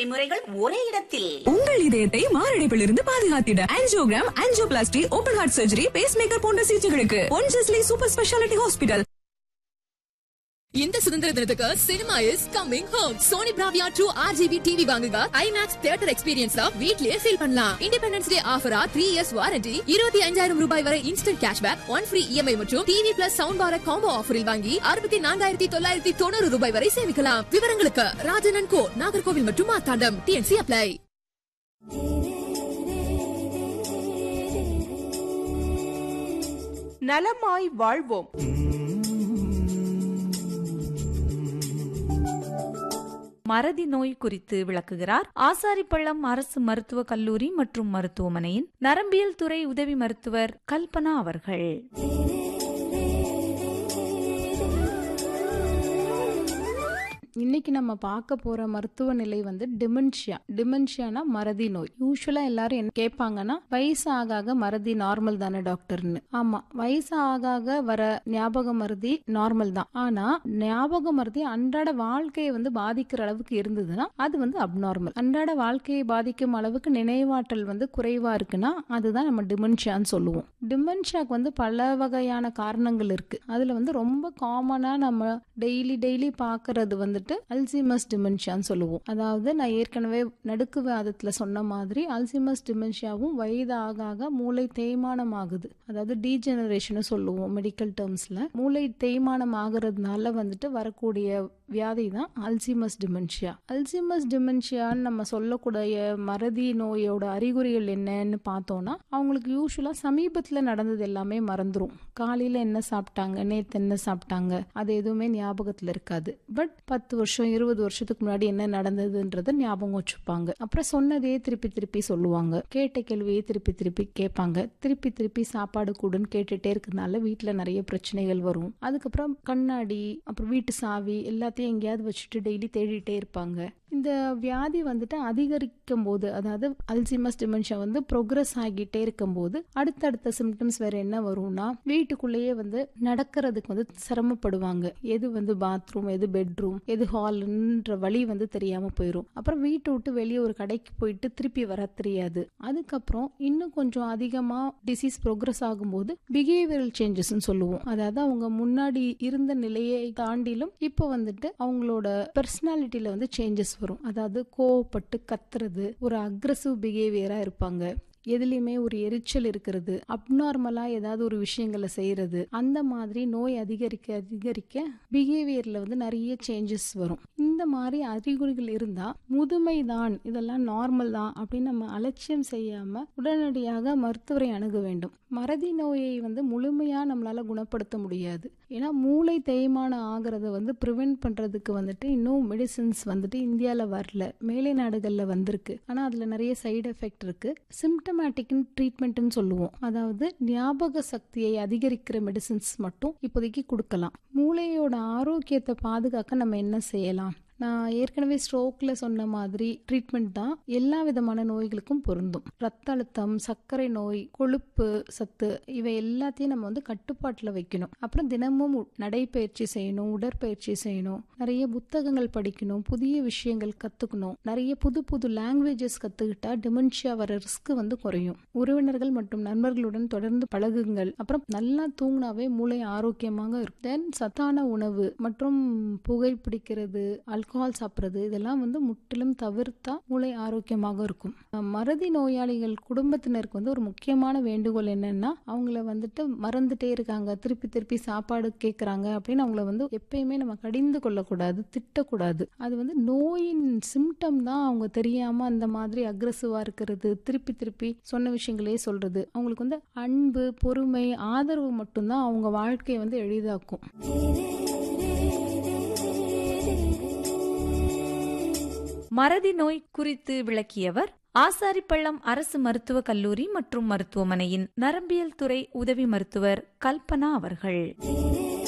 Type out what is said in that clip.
முறைகள் ஒரே இடத்தில் உங்கள் இதயத்தை மாரடைப்பிலிருந்து பாதுகாத்திட angiogram angioplasty open heart surgery pacemaker போன்ற சிகிச்சைகளுக்கு ஒன்ஜஸ்லி சூப்பர் ஸ்பெஷாலிட்டி ஹாஸ்பிட்டல் இந்த சுதந்திர தினத்துக்கு cinema is coming home Sony Bravia true RGB TV வாங்குங்க ஐமேக்ஸ் தியேட்டர் எக்ஸ்பீரியன்ஸ் வீட்லயே ஃபீல் பண்ணலாம் இண்டிபெண்டன்ஸ் டே ஆஃபரா த்ரீ இயர்ஸ் வாரண்டி இருபத்தி அஞ்சாயிரம் ரூபாய் வரை instant cashback one free EMI மற்றும் TV plus sound bar combo ஆஃபரில் வாங்கி அறுபத்தி நான்காயிரத்தி தொள்ளாயிரத்தி தொண்ணூறு ரூபாய் வரை சேமிக்கலாம் விவரங்களுக்கு ராஜனன் கோ நாகர்கோவில் மற்றும் மாத்தாண்டம் டிஎன்சி அப்ளை நலமாய் வாழ்வோம் மறதி நோய் குறித்து விளக்குகிறார் ஆசாரிப்பள்ளம் அரசு மருத்துவக் கல்லூரி மற்றும் மருத்துவமனையின் நரம்பியல் துறை உதவி மருத்துவர் கல்பனா அவர்கள் இன்னைக்கு நம்ம பார்க்க போற மருத்துவ நிலை வந்து டிமென்ஷியா டிமென்ஷியானா மறதி நோய் யூஸ்வலா எல்லாரும் என்ன கேட்பாங்கன்னா வயசு ஆக ஆக மறதி நார்மல் தானே டாக்டர்னு ஆமா வயசு ஆக ஆக வர ஞாபக மறதி நார்மல் தான் ஆனா ஞாபக மறதி அன்றாட வாழ்க்கையை வந்து பாதிக்கிற அளவுக்கு இருந்ததுன்னா அது வந்து அப்நார்மல் அன்றாட வாழ்க்கையை பாதிக்கும் அளவுக்கு நினைவாற்றல் வந்து குறைவா இருக்குன்னா அதுதான் நம்ம டிமென்ஷியான்னு சொல்லுவோம் டிமென்ஷியாக்கு வந்து பல வகையான காரணங்கள் இருக்கு அதுல வந்து ரொம்ப காமனா நம்ம டெய்லி டெய்லி பாக்குறது வந்துட்டு அல்சிமஸ் டிமென்ஷியான்னு சொல்லுவோம் அதாவது நான் ஏற்கனவே நடுக்கு வாதத்துல சொன்ன மாதிரி அல்சிமஸ் டிமென்ஷியாவும் வயது ஆக ஆக மூளை தேய்மானம் ஆகுது அதாவது டீஜெனரேஷன் சொல்லுவோம் மெடிக்கல் டேர்ம்ஸ்ல மூளை தேய்மானம் ஆகுறதுனால வந்துட்டு வரக்கூடிய வியாதி தான் அல்சிமஸ் டிமென்ஷியா அல்சிமஸ் டிமென்ஷியான்னு நம்ம சொல்லக்கூடிய மறதி நோயோட அறிகுறிகள் என்னன்னு பார்த்தோம்னா அவங்களுக்கு யூஸ்வலா சமீபத்துல நடந்தது எல்லாமே மறந்துரும் காலையில என்ன சாப்பிட்டாங்க நேத்து என்ன சாப்பிட்டாங்க அது எதுவுமே ஞாபகத்துல இருக்காது பட் பத்து வருஷம் இருபது வருஷத்துக்கு முன்னாடி என்ன நடந்ததுன்றத ஞாபகம் வச்சுப்பாங்க அப்புறம் சொன்னதே திருப்பி திருப்பி சொல்லுவாங்க கேட்ட கேள்வியே திருப்பி திருப்பி கேட்பாங்க திருப்பி திருப்பி சாப்பாடு கூடுன்னு கேட்டுட்டே இருக்கிறதுனால வீட்டுல நிறைய பிரச்சனைகள் வரும் அதுக்கப்புறம் கண்ணாடி அப்புறம் வீட்டு சாவி எல்லாத்தையும் எங்கேயாவது வச்சுட்டு டெய்லி தேடிட்டே இருப்பாங்க இந்த வியாதி வந்துட்டு அதிகரிக்கும் போது அதாவது அல்சிமஸ் டிமென்ஷியா வந்து ப்ரோக்ரஸ் ஆகிட்டே இருக்கும்போது அடுத்தடுத்த சிம்டம்ஸ் வேற என்ன வரும்னா வீட்டுக்குள்ளேயே வந்து நடக்கிறதுக்கு வந்து சிரமப்படுவாங்க எது வந்து பாத்ரூம் எது பெட்ரூம் எது ஹால்ன்ற வழி வந்து தெரியாம போயிடும் அப்புறம் வீட்டை விட்டு வெளியே ஒரு கடைக்கு போயிட்டு திருப்பி வர தெரியாது அதுக்கப்புறம் இன்னும் கொஞ்சம் அதிகமா டிசீஸ் ப்ரோக்ரஸ் ஆகும்போது பிஹேவியரல் சேஞ்சஸ்ன்னு சொல்லுவோம் அதாவது அவங்க முன்னாடி இருந்த நிலையை தாண்டிலும் இப்போ வந்துட்டு அவங்களோட பர்சனாலிட்டியில வந்து சேஞ்சஸ் வரும் அதாவது கோவப்பட்டு கத்துறது ஒரு அக்ரஸிவ் பிஹேவியரா இருப்பாங்க எதுலேயுமே ஒரு எரிச்சல் இருக்கிறது அப்நார்மலா ஏதாவது ஒரு விஷயங்களை செய்யறது அந்த மாதிரி நோய் அதிகரிக்க அதிகரிக்க பிஹேவியர்ல வந்து நிறைய சேஞ்சஸ் வரும் இந்த மாதிரி அறிகுறிகள் இருந்தா முதுமை தான் இதெல்லாம் நார்மல் தான் அப்படின்னு நம்ம அலட்சியம் செய்யாம உடனடியாக மருத்துவரை அணுக வேண்டும் மறதி நோயை வந்து முழுமையா நம்மளால குணப்படுத்த முடியாது ஏன்னா மூளை தேய்மானம் ஆகிறத வந்து ப்ரிவென்ட் பண்றதுக்கு வந்துட்டு இன்னும் மெடிசின்ஸ் வந்துட்டு இந்தியாவில் வரல மேலை நாடுகளில் வந்திருக்கு ஆனால் அதில் நிறைய சைடு எஃபெக்ட் இருக்கு சிம்டமேட்டிக் ட்ரீட்மெண்ட்னு சொல்லுவோம் அதாவது ஞாபக சக்தியை அதிகரிக்கிற மெடிசின்ஸ் மட்டும் இப்போதைக்கு கொடுக்கலாம் மூளையோட ஆரோக்கியத்தை பாதுகாக்க நம்ம என்ன செய்யலாம் நான் ஏற்கனவே ஸ்ட்ரோக்ல சொன்ன மாதிரி ட்ரீட்மெண்ட் தான் எல்லா விதமான நோய்களுக்கும் பொருந்தும் ரத்த அழுத்தம் சர்க்கரை நோய் கொழுப்பு சத்து இவை எல்லாத்தையும் நம்ம வந்து கட்டுப்பாட்டில் வைக்கணும் அப்புறம் தினமும் நடைப்பயிற்சி செய்யணும் உடற்பயிற்சி செய்யணும் நிறைய புத்தகங்கள் படிக்கணும் புதிய விஷயங்கள் கத்துக்கணும் நிறைய புது புது லாங்குவேஜஸ் கத்துக்கிட்டா டிமென்ஷியா வர ரிஸ்க் வந்து குறையும் உறவினர்கள் மற்றும் நண்பர்களுடன் தொடர்ந்து பழகுங்கள் அப்புறம் நல்லா தூங்கினாவே மூளை ஆரோக்கியமாக இருக்கும் தென் சத்தான உணவு மற்றும் புகைப்பிடிக்கிறது ஆல்கஹால் சாப்பிட்றது இதெல்லாம் வந்து முற்றிலும் தவிர்த்தா மூளை ஆரோக்கியமாக இருக்கும் மறதி நோயாளிகள் குடும்பத்தினருக்கு வந்து ஒரு முக்கியமான வேண்டுகோள் என்னன்னா அவங்கள வந்துட்டு மறந்துட்டே இருக்காங்க திருப்பி திருப்பி சாப்பாடு கேட்குறாங்க அப்படின்னு அவங்கள வந்து எப்பயுமே நம்ம கடிந்து கொள்ளக்கூடாது திட்டக்கூடாது அது வந்து நோயின் சிம்டம் தான் அவங்க தெரியாம அந்த மாதிரி அக்ரஸிவா இருக்கிறது திருப்பி திருப்பி சொன்ன விஷயங்களே சொல்றது அவங்களுக்கு வந்து அன்பு பொறுமை ஆதரவு மட்டும்தான் அவங்க வாழ்க்கையை வந்து எளிதாக்கும் மறதி நோய் குறித்து விளக்கியவர் ஆசாரிப்பள்ளம் அரசு மருத்துவக் கல்லூரி மற்றும் மருத்துவமனையின் நரம்பியல் துறை உதவி மருத்துவர் கல்பனா அவர்கள்